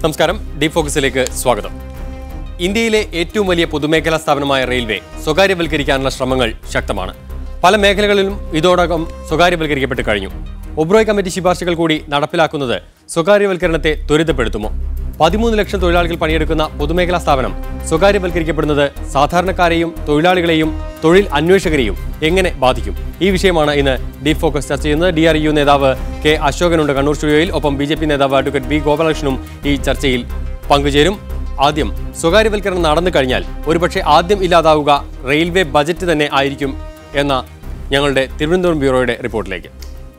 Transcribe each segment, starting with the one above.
നമസ്കാരം ഡി ഫോക്കസിലേക്ക് സ്വാഗതം ഇന്ത്യയിലെ ഏറ്റവും വലിയ പൊതുമേഖലാ സ്ഥാപനമായ റെയിൽവേ സ്വകാര്യവൽക്കരിക്കാനുള്ള ശ്രമങ്ങൾ ശക്തമാണ് പല മേഖലകളിലും ഇതോടകം സ്വകാര്യവൽക്കരിക്കപ്പെട്ട് കഴിഞ്ഞു ഒബ്രോയ് കമ്മിറ്റി ശുപാർശകൾ കൂടി നടപ്പിലാക്കുന്നത് സ്വകാര്യവൽക്കരണത്തെ ത്വരിതപ്പെടുത്തുമോ പതിമൂന്ന് ലക്ഷം തൊഴിലാളികൾ പണിയെടുക്കുന്ന പൊതുമേഖലാ സ്ഥാപനം സ്വകാര്യവൽക്കരിക്കപ്പെടുന്നത് സാധാരണക്കാരെയും തൊഴിലാളികളെയും തൊഴിൽ അന്വേഷകരെയും എങ്ങനെ ബാധിക്കും ഈ വിഷയമാണ് ഇന്ന് ഡീപ് ഫോക്കസ് ചർച്ച ചെയ്യുന്നത് ഡി ആർ യു നേതാവ് കെ അശോകനുണ്ട് കണ്ണൂർ സ്റ്റുഡിയോയിൽ ഒപ്പം ബി ജെ പി നേതാവ് അഡ്വക്കേറ്റ് ബി ഗോപാലകൃഷ്ണനും ഈ ചർച്ചയിൽ പങ്കുചേരും ആദ്യം സ്വകാര്യവൽക്കരണം നടന്നു കഴിഞ്ഞാൽ ഒരുപക്ഷെ ആദ്യം ഇല്ലാതാവുക റെയിൽവേ ബജറ്റ് തന്നെ ആയിരിക്കും എന്ന ഞങ്ങളുടെ തിരുവനന്തപുരം ബ്യൂറോയുടെ റിപ്പോർട്ടിലേക്ക്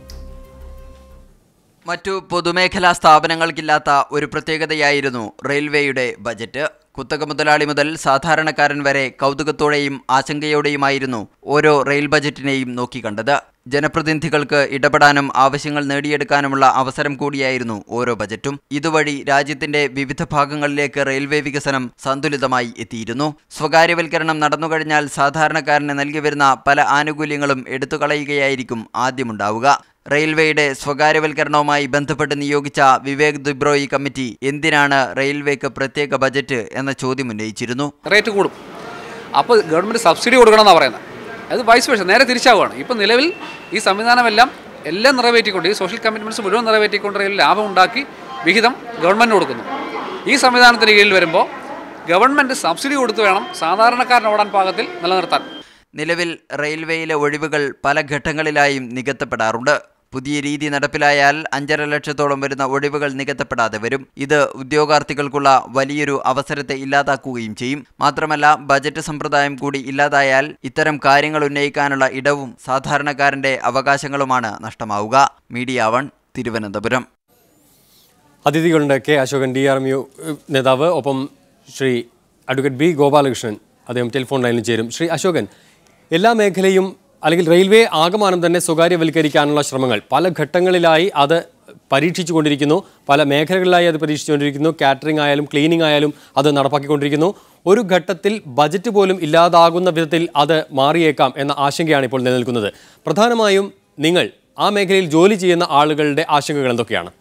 മറ്റു പൊതുമേഖലാ സ്ഥാപനങ്ങൾക്കില്ലാത്ത ഒരു പ്രത്യേകതയായിരുന്നു റെയിൽവേയുടെ ബജറ്റ് കുത്തക മുതലാളി മുതൽ സാധാരണക്കാരൻ വരെ കൗതുകത്തോടെയും ആശങ്കയോടെയുമായിരുന്നു ഓരോ റെയിൽ ബജറ്റിനെയും നോക്കിക്കണ്ടത് ജനപ്രതിനിധികൾക്ക് ഇടപെടാനും ആവശ്യങ്ങൾ നേടിയെടുക്കാനുമുള്ള അവസരം കൂടിയായിരുന്നു ഓരോ ബജറ്റും ഇതുവഴി രാജ്യത്തിന്റെ വിവിധ ഭാഗങ്ങളിലേക്ക് റെയിൽവേ വികസനം സന്തുലിതമായി എത്തിയിരുന്നു സ്വകാര്യവൽക്കരണം നടന്നുകഴിഞ്ഞാൽ സാധാരണക്കാരന് നൽകി വരുന്ന പല ആനുകൂല്യങ്ങളും എടുത്തുകളയുകയായിരിക്കും ആദ്യമുണ്ടാവുക റെയിൽവേയുടെ സ്വകാര്യവൽക്കരണവുമായി ബന്ധപ്പെട്ട് നിയോഗിച്ച വിവേക് ദുബ്രോയി കമ്മിറ്റി എന്തിനാണ് റെയിൽവേക്ക് പ്രത്യേക ബജറ്റ് എന്ന ചോദ്യം ഉന്നയിച്ചിരുന്നു റേറ്റ് കൂടും അപ്പോൾ ഗവൺമെൻറ് സബ്സിഡി കൊടുക്കണമെന്നാണ് പറയുന്നത് അത് വൈസ് വേഴ്സ നേരെ തിരിച്ചാവുകയാണ് ഇപ്പം നിലവിൽ ഈ സംവിധാനമെല്ലാം എല്ലാം നിറവേറ്റിക്കൊണ്ട് ഈ സോഷ്യൽ കമ്മിറ്റ്മെൻറ്റ്സ് മുഴുവൻ നിറവേറ്റിക്കൊണ്ട് റെയിൽ ലാഭം ഉണ്ടാക്കി വിഹിതം ഗവൺമെൻറ് കൊടുക്കുന്നു ഈ സംവിധാനത്തിന് കീഴിൽ വരുമ്പോൾ ഗവൺമെൻറ് സബ്സിഡി കൊടുത്ത് വേണം സാധാരണക്കാരൻ ഓടാൻ പാകത്തിൽ നിലനിർത്താൻ നിലവിൽ റെയിൽവേയിലെ ഒഴിവുകൾ പല ഘട്ടങ്ങളിലായും നികത്തപ്പെടാറുണ്ട് പുതിയ രീതി നടപ്പിലായാൽ അഞ്ചര ലക്ഷത്തോളം വരുന്ന ഒഴിവുകൾ നികത്തപ്പെടാതെ വരും ഇത് ഉദ്യോഗാർത്ഥികൾക്കുള്ള വലിയൊരു അവസരത്തെ ഇല്ലാതാക്കുകയും ചെയ്യും മാത്രമല്ല ബജറ്റ് സമ്പ്രദായം കൂടി ഇല്ലാതായാൽ ഇത്തരം കാര്യങ്ങൾ ഉന്നയിക്കാനുള്ള ഇടവും സാധാരണക്കാരന്റെ അവകാശങ്ങളുമാണ് നഷ്ടമാവുക മീഡിയ വൺ തിരുവനന്തപുരം അതിഥികളുണ്ട് K Ashokan D R M U നേതാവ് ഒപ്പം ശ്രീ അഡ്വക്കേറ്റ് ബി ഗോപാലകൃഷ്ണൻ അദ്ദേഹം ടെലിഫോൺ ലൈനിൽ ചേരും ശ്രീ അശോകൻ എല്ലാ മേഖലയും അല്ലെങ്കിൽ റെയിൽവേ ആകമാനം തന്നെ സ്വകാര്യവൽക്കരിക്കാനുള്ള ശ്രമങ്ങൾ പല ഘട്ടങ്ങളിലായി അത് പരീക്ഷിച്ചു കൊണ്ടിരിക്കുന്നു പല മേഖലകളിലായി അത് പരീക്ഷിച്ചുകൊണ്ടിരിക്കുന്നു കാറ്ററിംഗ് ആയാലും ക്ലീനിങ് ആയാലും അത് നടപ്പാക്കിക്കൊണ്ടിരിക്കുന്നു ഒരു ഘട്ടത്തിൽ ബജറ്റ് പോലും ഇല്ലാതാകുന്ന വിധത്തിൽ അത് മാറിയേക്കാം എന്ന ആശങ്കയാണ് ഇപ്പോൾ നിലനിൽക്കുന്നത് പ്രധാനമായും നിങ്ങൾ ആ മേഖലയിൽ ജോലി ചെയ്യുന്ന ആളുകളുടെ ആശങ്കകൾ എന്തൊക്കെയാണ്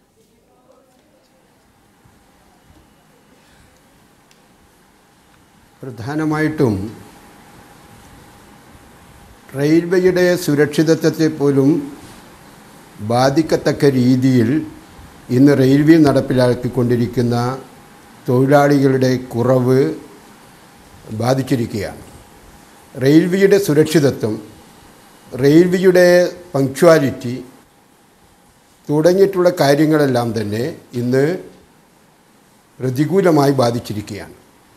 പ്രധാനമായിട്ടും റെയിൽവേയുടെ സുരക്ഷിതത്വത്തെ പോലും ബാധിക്കത്തക്ക രീതിയിൽ ഇന്ന് റെയിൽവേ നടപ്പിലാക്കിക്കൊണ്ടിരിക്കുന്ന തൊഴിലാളികളുടെ കുറവ് ബാധിച്ചിരിക്കുകയാണ് റെയിൽവേയുടെ സുരക്ഷിതത്വം റെയിൽവേയുടെ പങ്ക്ച്വാലിറ്റി തുടങ്ങിയിട്ടുള്ള കാര്യങ്ങളെല്ലാം തന്നെ ഇന്ന് പ്രതികൂലമായി ബാധിച്ചിരിക്കുകയാണ്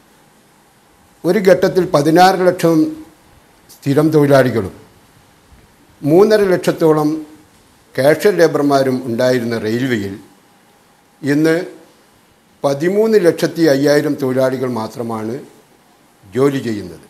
ഒരു ഘട്ടത്തിൽ പതിനാറ് ലക്ഷം സ്ഥിരം തൊഴിലാളികളും മൂന്നര ലക്ഷത്തോളം കാഷ്വൽ ലേബർമാരും ഉണ്ടായിരുന്ന റെയിൽവേയിൽ ഇന്ന് പതിമൂന്ന് ലക്ഷത്തി അയ്യായിരം തൊഴിലാളികൾ മാത്രമാണ് ജോലി ചെയ്യുന്നത്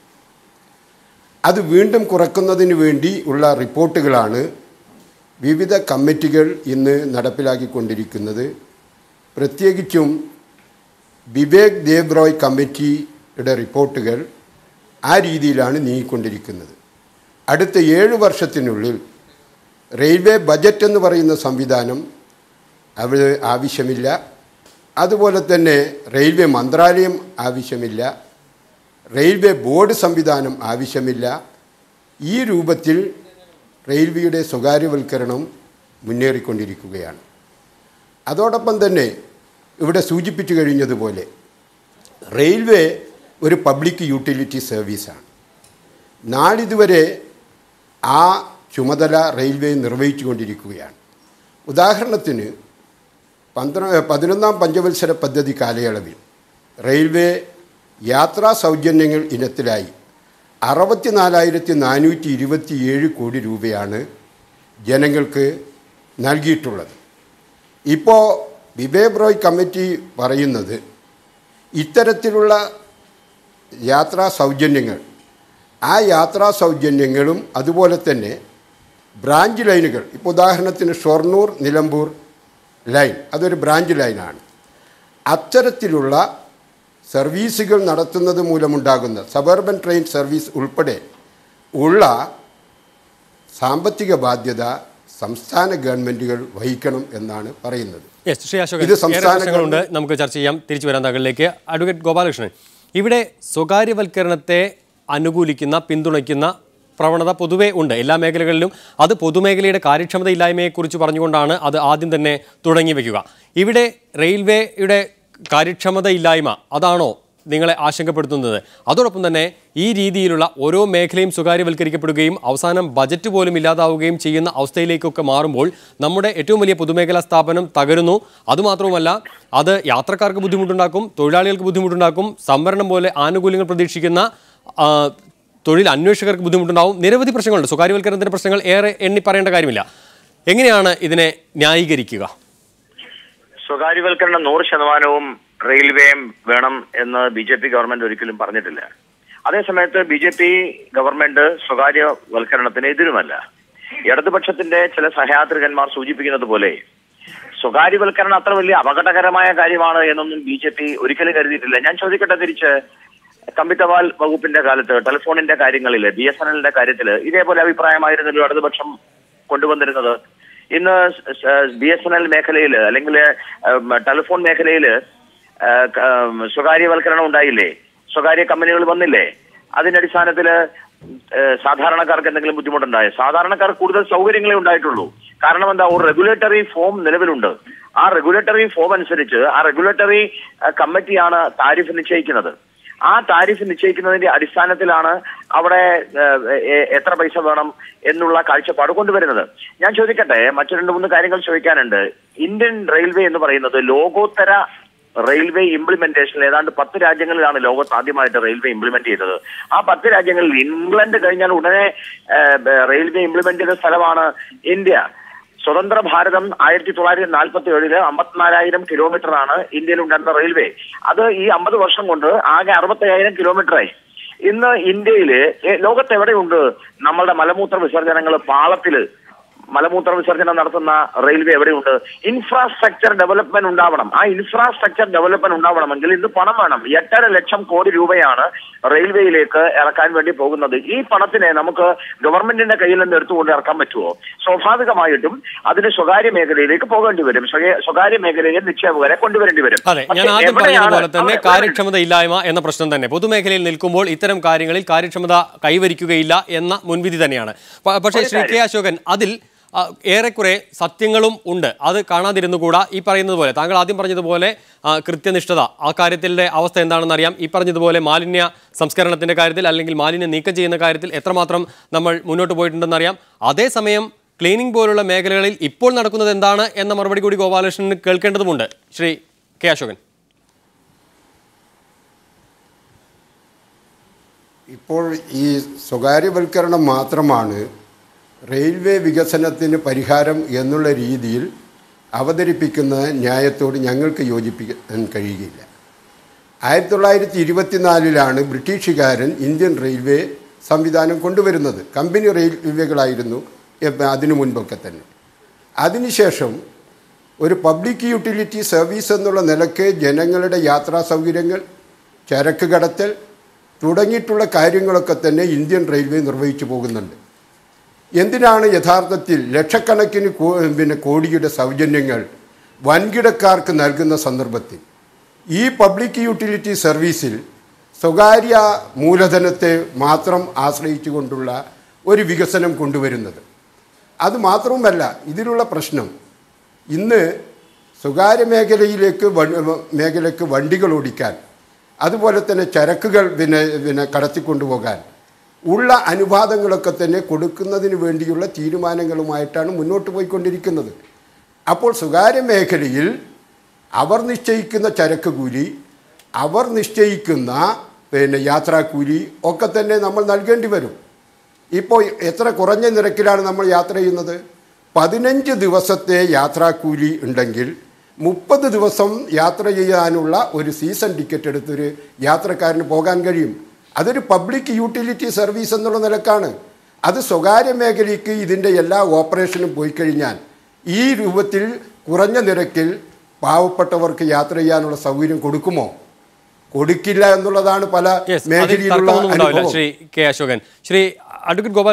അത് വീണ്ടും കുറക്കുന്നതിന് വേണ്ടി ഉള്ള റിപ്പോർട്ടുകളാണ് വിവിധ കമ്മിറ്റികൾ ഇന്ന് നടപ്പിലാക്കിക്കൊണ്ടിരിക്കുന്നത് പ്രത്യേകിച്ചും വിവേക് ദേബ്രോയ് കമ്മിറ്റിയുടെ റിപ്പോർട്ടുകൾ ആ രീതിയിലാണ് നീങ്ങിക്കൊണ്ടിരിക്കുന്നത് അടുത്ത ഏഴ് വർഷത്തിനുള്ളിൽ റെയിൽവേ ബജറ്റ് എന്ന് പറയുന്ന സംവിധാനം അവിടെ ആവശ്യമില്ല അതുപോലെ തന്നെ റെയിൽവേ മന്ത്രാലയം ആവശ്യമില്ല റെയിൽവേ ബോർഡ് സംവിധാനം ആവശ്യമില്ല ഈ രൂപത്തിൽ റെയിൽവേയുടെ സ്വകാര്യവൽക്കരണം മുന്നേറിക്കൊണ്ടിരിക്കുകയാണ് അതോടൊപ്പം തന്നെ ഇവിടെ സൂചിപ്പിച്ചു കഴിഞ്ഞതുപോലെ റെയിൽവേ ഒരു പബ്ലിക് യൂട്ടിലിറ്റി സർവീസാണ് നാളിതുവരെ ആ ചുമതല റെയിൽവേ നിർവഹിച്ചു കൊണ്ടിരിക്കുകയാണ് ഉദാഹരണത്തിന് പന്ത്ര പതിനൊന്നാം പഞ്ചവത്സര പദ്ധതി കാലയളവിൽ റെയിൽവേ യാത്രാ സൗജന്യങ്ങൾ ഇനത്തിലായി അറുപത്തിനാലായിരത്തി നാനൂറ്റി ഇരുപത്തിയേഴ് കോടി രൂപയാണ് ജനങ്ങൾക്ക് നൽകിയിട്ടുള്ളത് ഇപ്പോൾ വിവേക് റോയ് കമ്മിറ്റി പറയുന്നത് ഇത്തരത്തിലുള്ള യാത്രാ സൗജന്യങ്ങൾ ആ യാത്രാ സൗജന്യങ്ങളും അതുപോലെ തന്നെ ബ്രാഞ്ച് ലൈനുകൾ ഇപ്പോൾ ഉദാഹരണത്തിന് ഷൊർണൂർ നിലമ്പൂർ ലൈൻ അതൊരു ബ്രാഞ്ച് ലൈനാണ് അത്തരത്തിലുള്ള സർവീസുകൾ നടത്തുന്നത് മൂലമുണ്ടാകുന്ന സബർബൻ ട്രെയിൻ സർവീസ് ഉൾപ്പെടെ ഉള്ള സാമ്പത്തിക ബാധ്യത സംസ്ഥാന ഗവൺമെൻറ്റുകൾ വഹിക്കണം എന്നാണ് പറയുന്നത് യെസ് ശ്രീ അശോകൻ ഇത് ഏറെ സംസ്ഥാന പ്രശ്നങ്ങളുണ്ട് നമുക്ക് ചർച്ച ചെയ്യാം തിരിച്ചു വരാൻ താങ്കളിലേക്ക് അഡ്വക്കേറ്റ് ഗോപാലകൃഷ്ണൻ ഇവിടെ സ്വകാര്യവൽക്കരണത്തെ അനുകൂലിക്കുന്ന പിന്തുണയ്ക്കുന്ന പ്രവണത പൊതുവേ ഉണ്ട് എല്ലാ മേഖലകളിലും അത് പൊതുമേഖലയുടെ കാര്യക്ഷമത ഇല്ലായ്മയെക്കുറിച്ച് പറഞ്ഞുകൊണ്ടാണ് അത് ആദ്യം തന്നെ തുടങ്ങി വയ്ക്കുക ഇവിടെ റെയിൽവേയുടെ കാര്യക്ഷമത ഇല്ലായ്മ അതാണോ നിങ്ങളെ ആശങ്കപ്പെടുത്തുന്നത് അതോടൊപ്പം തന്നെ ഈ രീതിയിലുള്ള ഓരോ മേഖലയും സ്വകാര്യവൽക്കരിക്കപ്പെടുകയും അവസാനം ബജറ്റ് പോലും ഇല്ലാതാവുകയും ചെയ്യുന്ന അവസ്ഥയിലേക്കൊക്കെ മാറുമ്പോൾ നമ്മുടെ ഏറ്റവും വലിയ പൊതുമേഖലാ സ്ഥാപനം തകരുന്നു അതുമാത്രവുമല്ല അത് യാത്രക്കാർക്ക് ബുദ്ധിമുട്ടുണ്ടാക്കും തൊഴിലാളികൾക്ക് ബുദ്ധിമുട്ടുണ്ടാക്കും സംവരണം പോലെ ആനുകൂല്യങ്ങൾ പ്രതീക്ഷിക്കുന്ന ആ, തൊഴിൽ അന്വേഷകർക്ക് ബുദ്ധിമുട്ടുണ്ടാവും നിരവധി പ്രശ്നങ്ങളുണ്ട് സ്വകാര്യവൽക്കരണത്തിൻ്റെ പ്രശ്നങ്ങൾ ഏറെ എണ്ണി പറയേണ്ട കാര്യമില്ല എങ്ങനെയാണ് ഇതിനെ ന്യായീകരിക്കുക സ്വകാര്യവൽക്കരണം നൂറ് ശതമാനവും റെയിൽവേയും വേണം എന്ന് ബി ജെ പി ഗവൺമെന്റ് ഒരിക്കലും പറഞ്ഞിട്ടില്ല അതേസമയത്ത് ബി ജെ പി ഗവൺമെന്റ് സ്വകാര്യവൽക്കരണത്തിന് എതിരുമല്ല ഇടതുപക്ഷത്തിന്റെ ചില സഹയാത്രികന്മാർ സൂചിപ്പിക്കുന്നത് പോലെ സ്വകാര്യവൽക്കരണം അത്ര വലിയ അപകടകരമായ കാര്യമാണ് എന്നൊന്നും ബി ജെ പി ഒരിക്കലും കരുതിയിട്ടില്ല ഞാൻ ചോദിക്കട്ടെ തിരിച്ച് കമ്പിത്തവാൽ വകുപ്പിന്റെ കാലത്ത് ടെലിഫോണിന്റെ കാര്യങ്ങളിൽ ബി എസ് എൻ എല്ലിന്റെ കാര്യത്തിൽ ഇതേപോലെ അഭിപ്രായമായിരുന്നല്ലോ ഇടതുപക്ഷം കൊണ്ടുവന്നിരുന്നത് ഇന്ന് ബി എസ് എൻ എൽ മേഖലയിൽ അല്ലെങ്കിൽ ടെലിഫോൺ മേഖലയിൽ സ്വകാര്യവൽക്കരണം ഉണ്ടായില്ലേ സ്വകാര്യ കമ്പനികൾ വന്നില്ലേ അതിന്റെ അടിസ്ഥാനത്തിൽ സാധാരണക്കാർക്ക് എന്തെങ്കിലും ബുദ്ധിമുട്ടുണ്ടായോ സാധാരണക്കാർ കൂടുതൽ സൗകര്യങ്ങളെ ഉണ്ടായിട്ടുള്ളൂ കാരണം എന്താ ഒരു റെഗുലേറ്ററി ഫോം നിലവിലുണ്ട് ആ റെഗുലേറ്ററി ഫോം അനുസരിച്ച് ആ റെഗുലേറ്ററി കമ്മിറ്റിയാണ് താരിഫ് നിശ്ചയിക്കുന്നത് ആ താരിഫ് നിശ്ചയിക്കുന്നതിന്റെ അടിസ്ഥാനത്തിലാണ് അവിടെ ഏഹ്, എ- എത്ര പൈസ വേണം എന്നുള്ള കാഴ്ചപ്പാട് കൊണ്ടുവരുന്നത് ഞാൻ ചോദിക്കട്ടെ മറ്റു രണ്ട് മൂന്ന് കാര്യങ്ങൾ ചോദിക്കാനുണ്ട് ഇന്ത്യൻ റെയിൽവേ എന്ന് പറയുന്നത് ലോകോത്തര റെയിൽവേ ഇംപ്ലിമെന്റേഷൻ ഏതാണ്ട് പത്ത് രാജ്യങ്ങളിലാണ് ലോകത്ത് ആദ്യമായിട്ട് റെയിൽവേ ഇംപ്ലിമെന്റ് ചെയ്തത് ആ പത്ത് രാജ്യങ്ങളിൽ ഇംഗ്ലണ്ട് കഴിഞ്ഞാൽ ഉടനെ ഏഹ്, ബ- റെയിൽവേ ഇംപ്ലിമെന്റ് ചെയ്ത സ്ഥലമാണ് ഇന്ത്യ സ്വതന്ത്ര ഭാരതം ആയിരത്തി തൊള്ളായിരത്തി നാൽപ്പത്തി ഏഴില് അമ്പത്തിനാലായിരം കിലോമീറ്റർ ആണ് ഇന്ത്യയിൽ ഉണ്ടായിരുന്ന റെയിൽവേ അത് ഈ അമ്പത് വർഷം കൊണ്ട് ആകെ അറുപത്തയ്യായിരം കിലോമീറ്ററായി ഇന്ന് ഇന്ത്യയില് ഏ- ലോകത്ത് എവിടെയുണ്ട് നമ്മളുടെ മലമൂത്ര വിസർജനങ്ങൾ പാളത്തില് മലമൂത്ര വിസർജനം നടത്തുന്ന റെയിൽവേ എവിടെയുണ്ട് ഇൻഫ്രാസ്ട്രക്ചർ ഡെവലപ്മെന്റ് ഉണ്ടാവണം ആ ഇൻഫ്രാസ്ട്രക്ചർ ഡെവലപ്മെന്റ് ഉണ്ടാവണമെങ്കിൽ ഇന്ന് പണം വേണം എട്ടര ലക്ഷം കോടി രൂപയാണ് റെയിൽവേയിലേക്ക് ഇറക്കാൻ വേണ്ടി പോകുന്നത് ഈ പണത്തിനെ നമുക്ക് ഗവൺമെന്റിന്റെ കയ്യിൽ നിന്ന് എടുത്തുകൊണ്ട് ഇറക്കാൻ പറ്റുമോ സ്വാഭാവികമായിട്ടും അതിന് സ്വകാര്യ മേഖലയിലേക്ക് പോകേണ്ടി വരും സ്വയ- സ്വകാര്യ മേഖലയിലെ നിക്ഷേപകരെ കൊണ്ടുവരേണ്ടി വരും അതെ ഞാൻ പക്ഷേ ആദ്യം എവിടെയാണ് പറഞ്ഞതുപോലെ തന്നെ അവിടെ- കാര്യക്ഷമത ഇല്ലായ്മ എന്ന പ്രശ്നം തന്നെ പൊതുമേഖലയിൽ നിൽക്കുമ്പോൾ ഇത്തരം കാര്യങ്ങളിൽ കാര്യക്ഷമത കൈവരിക്കുകയില്ല എന്ന മുൻവിധി തന്നെയാണ് പ- പക്ഷേ ഒരു ശ്രീ കെ അശോകൻ അതിൽ ആ, ഏറെക്കുറെ സത്യങ്ങളും ഉണ്ട് അത് കാണാതിരുന്നുകൂടാ ഈ പറയുന്നത് പോലെ താങ്കൾ ആദ്യം പറഞ്ഞതുപോലെ ആ, കൃത്യനിഷ്ഠത ആ കാര്യത്തിലെ അവസ്ഥ എന്താണെന്ന് അറിയാം ഈ പറഞ്ഞതുപോലെ മാലിന്യ സംസ്കരണത്തിന്റെ കാര്യത്തിൽ അല്ലെങ്കിൽ മാലിന്യം നീക്കം ചെയ്യുന്ന കാര്യത്തിൽ എത്രമാത്രം നമ്മൾ മുന്നോട്ട് പോയിട്ടുണ്ടെന്ന് അറിയാം അതേസമയം ക്ലീനിംഗ് പോലുള്ള മേഖലകളിൽ ഇപ്പോൾ നടക്കുന്നത് എന്താണ് എന്ന മറുപടി കൂടി ഗോപാലകൃഷ്ണന് കേൾക്കേണ്ടതുമുണ്ട് ശ്രീ കെ അശോകൻ ഇപ്പോൾ ഈ സ്വകാര്യവൽക്കരണം മാത്രമാണ് റെയിൽവേ വികസനത്തിന് പരിഹാരം എന്നുള്ള രീതിയിൽ അവതരിപ്പിക്കുന്ന ന്യായത്തോട് ഞങ്ങൾക്ക് യോജിപ്പിക്കാൻ കഴിയുകയില്ല ആയിരത്തി തൊള്ളായിരത്തി ഇരുപത്തിനാലിലാണ് ബ്രിട്ടീഷുകാരൻ ഇന്ത്യൻ റെയിൽവേ സംവിധാനം കൊണ്ടുവരുന്നത് കമ്പനി റെയിൽവേകളായിരുന്നു എപ്പ- അതിനു മുൻപൊക്കെ തന്നെ അതിനുശേഷം ഒരു പബ്ലിക് യൂട്ടിലിറ്റി സർവീസ് എന്നുള്ള നിലക്ക് ജനങ്ങളുടെ യാത്രാ സൗകര്യങ്ങൾ ചരക്ക് കടത്തൽ തുടങ്ങിയിട്ടുള്ള കാര്യങ്ങളൊക്കെ തന്നെ ഇന്ത്യൻ റെയിൽവേ നിർവഹിച്ചു പോകുന്നുണ്ട് എന്തിനാണ് യഥാർത്ഥത്തിൽ ലക്ഷക്കണക്കിന് കോ- പിന്നെ കോടിയുടെ സൗജന്യങ്ങൾ വൻകിടക്കാർക്ക് നൽകുന്ന സന്ദർഭത്തിൽ ഈ പബ്ലിക് യൂട്ടിലിറ്റി സർവീസിൽ സ്വകാര്യ മൂലധനത്തെ മാത്രം ആശ്രയിച്ചുകൊണ്ടുള്ള ഒരു വികസനം കൊണ്ടുവരുന്നത് അത് മാത്രവുമല്ല ഇതിലുള്ള പ്രശ്നം ഇന്ന് സ്വകാര്യ മേഖലയിലേക്ക് വ- മേഖലയ്ക്ക് വണ്ടികൾ ഓടിക്കാൻ അതുപോലെ തന്നെ ചരക്കുകൾ പിന്നെ പിന്നെ കടത്തിക്കൊണ്ടുപോകാൻ ഉള്ള അനുവാദങ്ങളൊക്കെ തന്നെ കൊടുക്കുന്നതിന് വേണ്ടിയുള്ള തീരുമാനങ്ങളുമായിട്ടാണ് മുന്നോട്ട് പോയിക്കൊണ്ടിരിക്കുന്നത് അപ്പോൾ സ്വകാര്യ മേഖലയിൽ അവർ നിശ്ചയിക്കുന്ന ചരക്ക് കൂലി അവർ നിശ്ചയിക്കുന്ന പിന്നെ യാത്രാക്കൂലി ഒക്കെ തന്നെ നമ്മൾ നൽകേണ്ടി വരും ഇപ്പോൾ എത്ര കുറഞ്ഞ നിരക്കിലാണ് നമ്മൾ യാത്ര ചെയ്യുന്നത് പതിനഞ്ച് ദിവസത്തെ യാത്രാക്കൂലി ഉണ്ടെങ്കിൽ മുപ്പത് ദിവസം യാത്ര ചെയ്യാനുള്ള ഒരു സീസൺ ടിക്കറ്റ് എടുത്തൊരു യാത്രക്കാരന് പോകാൻ കഴിയും അതൊരു പബ്ലിക് യൂട്ടിലിറ്റി സർവീസ് എന്നുള്ള നിലക്കാണ് അത് സ്വകാര്യ മേഖലയ്ക്ക് ഇതിൻ്റെ എല്ലാ ഓപ്പറേഷനും പോയി കഴിഞ്ഞാൽ ഈ രൂപത്തിൽ കുറഞ്ഞ നിരക്കിൽ പാവപ്പെട്ടവർക്ക് യാത്ര ചെയ്യാനുള്ള സൗകര്യം കൊടുക്കുമോ കൊടുക്കില്ല എന്നുള്ളതാണ് പല യെസ് അതിൽ മേഖലയിലുള്ള തർക്കമൊന്നും ഉണ്ടാവില്ല അനുഭവം ശ്രീ കെ അശോകൻ ശ്രീ അഡ്വക്കേറ്റ് ഗോപാലകൃഷ്ണൻ